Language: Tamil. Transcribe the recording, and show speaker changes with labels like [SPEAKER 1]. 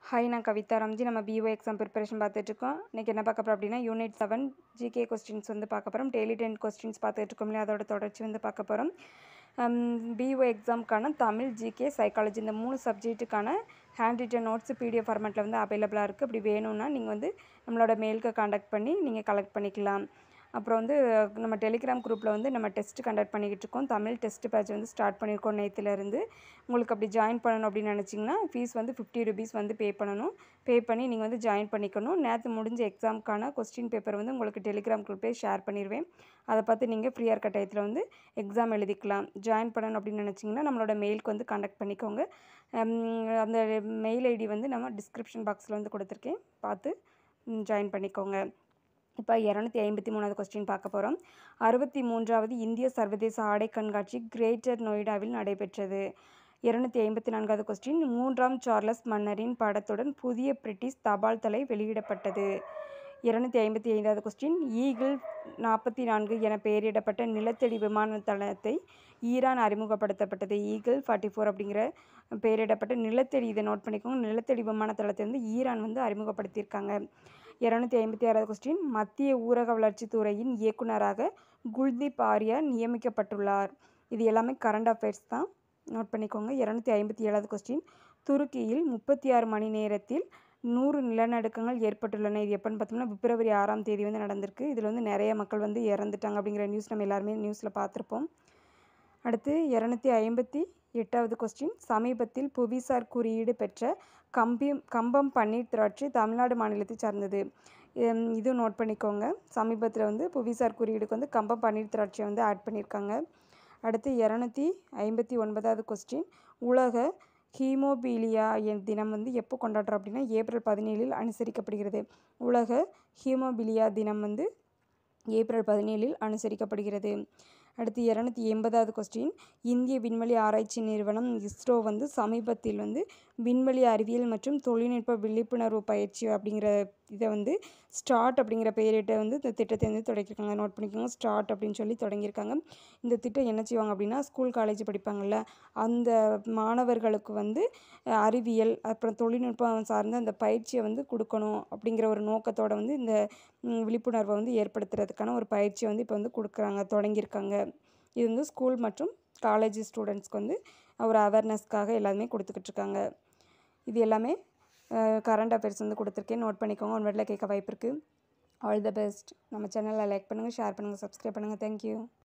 [SPEAKER 1] ஹாய் நான் கவிதா ராம்ஜி நம்ம பிஓ எக்ஸாம் ப்ரிப்பரேஷன் பார்த்துட்ருக்கோம் இன்றைக்கி என்ன பார்க்க போகிறோம் அப்படின்னா யூனிட் செவன் ஜிகே கொஸ்டின்ஸ் வந்து பார்க்க போகிறோம் டெய்லி டென் கொஸ்டின்ஸ் பார்த்துட்ருக்கோம் இல்லையா அதோட தொடர்ச்சி வந்து பார்க்க போகிறோம் பிஓ எக்ஸாமுக்கான தமிழ் ஜிகே சைக்காலஜி இந்த மூணு சப்ஜெக்ட்டுக்கான ஹேண்ட் ரிட்டன் நோட்ஸ் பிடிஎஃப் ஃபார்மேட்டில் வந்து அவைலபிளாக இருக்குது அப்படி வேணும்னா நீங்கள் வந்து நம்மளோட மெயிலுக்கு காண்டாக்ட் பண்ணி நீங்கள் கலெக்ட் பண்ணிக்கலாம் அப்புறம் வந்து நம்ம டெலிகிராம் குரூப்பில் வந்து நம்ம டெஸ்ட் கண்டக்ட் பண்ணிக்கிட்டு இருக்கோம் தமிழ் டெஸ்ட் பேட்ச் வந்து ஸ்டார்ட் பண்ணியிருக்கோம் நேற்றுலேருந்து உங்களுக்கு அப்படி ஜாயின் பண்ணணும் அப்படின்னு நினச்சிங்கன்னா ஃபீஸ் வந்து ஃபிஃப்டி ருபீஸ் வந்து பே பண்ணணும் பே பண்ணி நீங்கள் வந்து ஜாயின் பண்ணிக்கணும் நேற்று முடிஞ்ச எக்ஸாமுக்கான கொஸ்டின் பேப்பர் வந்து உங்களுக்கு டெலிகிராம் குரூப்பே ஷேர் பண்ணிடுவேன் அதை பார்த்து நீங்கள் ஃப்ரீயாக இருக்க டயத்தில் வந்து எக்ஸாம் எழுதிக்கலாம் ஜாயின் பண்ணணும் அப்படின்னு நினச்சிங்கன்னா நம்மளோட மெயிலுக்கு வந்து காண்டாக்ட் பண்ணிக்கோங்க அந்த மெயில் ஐடி வந்து நம்ம டிஸ்கிரிப்ஷன் பாக்ஸில் வந்து கொடுத்துருக்கேன் பார்த்து ஜாயின் பண்ணிக்கோங்க இப்போ இரநூத்தி ஐம்பத்தி மூணாவது கொஸ்டின் பார்க்க போகிறோம் அறுபத்தி மூன்றாவது இந்திய சர்வதேச ஆடை கண்காட்சி கிரேட்டர் நொய்டாவில் நடைபெற்றது இருநூத்தி ஐம்பத்தி நான்காவது கொஸ்டின் மூன்றாம் சார்லஸ் மன்னரின் படத்துடன் புதிய பிரிட்டிஷ் தபால் தலை வெளியிடப்பட்டது இருநூத்தி ஐம்பத்தி ஐந்தாவது கொஸ்டின் ஈகிள் நாற்பத்தி நான்கு என பெயரிடப்பட்ட நிலத்தடி விமான தளத்தை ஈரான் அறிமுகப்படுத்தப்பட்டது ஈகிள் ஃபார்ட்டி ஃபோர் அப்படிங்கிற பெயரிடப்பட்ட நிலத்தடி இதை நோட் பண்ணிக்கோங்க நிலத்தடி விமான தளத்தை வந்து ஈரான் வந்து அறிமுகப்படுத்தியிருக்காங்க இரநூத்தி ஐம்பத்தி ஆறாவது கொஸ்டின் மத்திய ஊரக வளர்ச்சித்துறையின் இயக்குநராக குல்தீப் ஆர்யா நியமிக்கப்பட்டுள்ளார் இது எல்லாமே கரண்ட் அஃபேர்ஸ் தான் நோட் பண்ணிக்கோங்க இரநூத்தி ஐம்பத்தி ஏழாவது கொஸ்டின் துருக்கியில் முப்பத்தி ஆறு மணி நேரத்தில் நூறு நிலநடுக்கங்கள் ஏற்பட்டுள்ளன இது எப்போன்னு பார்த்தோம்னா பிப்ரவரி ஆறாம் தேதி வந்து நடந்திருக்கு இதில் வந்து நிறைய மக்கள் வந்து இறந்துட்டாங்க அப்படிங்கிற நியூஸ் நம்ம எல்லாருமே நியூஸில் பார்த்துருப்போம் அடுத்து இரநூத்தி ஐம்பத்தி எட்டாவது கொஸ்டின் சமீபத்தில் புவிசார் குறியீடு பெற்ற கம்பியம் கம்பம் பன்னீர் திராட்சை தமிழ்நாடு மாநிலத்தை சார்ந்தது இது நோட் பண்ணிக்கோங்க சமீபத்தில் வந்து புவிசார் குறியீடுக்கு வந்து கம்பம் பன்னீர் திராட்சையை வந்து ஆட் பண்ணியிருக்காங்க அடுத்து இரநூத்தி ஐம்பத்தி ஒன்பதாவது கொஸ்டின் உலக ஹீமோபீலியா என் தினம் வந்து எப்போ கொண்டாடுறோம் அப்படின்னா ஏப்ரல் பதினேழில் அனுசரிக்கப்படுகிறது உலக ஹீமோபிலியா தினம் வந்து ஏப்ரல் பதினேழில் அனுசரிக்கப்படுகிறது அடுத்து இரநூத்தி எண்பதாவது கொஸ்டின் இந்திய விண்வெளி ஆராய்ச்சி நிறுவனம் இஸ்ரோ வந்து சமீபத்தில் வந்து விண்வெளி அறிவியல் மற்றும் தொழில்நுட்ப விழிப்புணர்வு பயிற்சி அப்படிங்கிற இதை வந்து ஸ்டார்ட் அப்படிங்கிற பெயரிட்ட வந்து இந்த திட்டத்தை வந்து தொடங்கியிருக்காங்க நோட் பண்ணிக்கோங்க ஸ்டார்ட் அப்படின்னு சொல்லி தொடங்கியிருக்காங்க இந்த திட்டம் என்ன செய்வாங்க அப்படின்னா ஸ்கூல் காலேஜ் படிப்பாங்கள்ல அந்த மாணவர்களுக்கு வந்து அறிவியல் அப்புறம் தொழில்நுட்பம் சார்ந்த அந்த பயிற்சியை வந்து கொடுக்கணும் அப்படிங்கிற ஒரு நோக்கத்தோடு வந்து இந்த விழிப்புணர்வை வந்து ஏற்படுத்துறதுக்கான ஒரு பயிற்சியை வந்து இப்போ வந்து கொடுக்குறாங்க தொடங்கியிருக்காங்க இது வந்து ஸ்கூல் மற்றும் காலேஜ் ஸ்டூடெண்ட்ஸ்க்கு வந்து ஒரு அவேர்னஸ்க்காக எல்லாருமே கொடுத்துக்கிட்டு இருக்காங்க இது எல்லாமே கரண்ட் அஃபேர்ஸ் வந்து கொடுத்துருக்கேன் நோட் பண்ணிக்கோங்க ஒன் வேர்டில் கேட்க வாய்ப்பு இருக்குது ஆல் த பெஸ்ட் நம்ம சேனலில் லைக் பண்ணுங்கள் ஷேர் பண்ணுங்கள் சப்ஸ்கிரைப் பண்ணுங்கள் தேங்க்யூ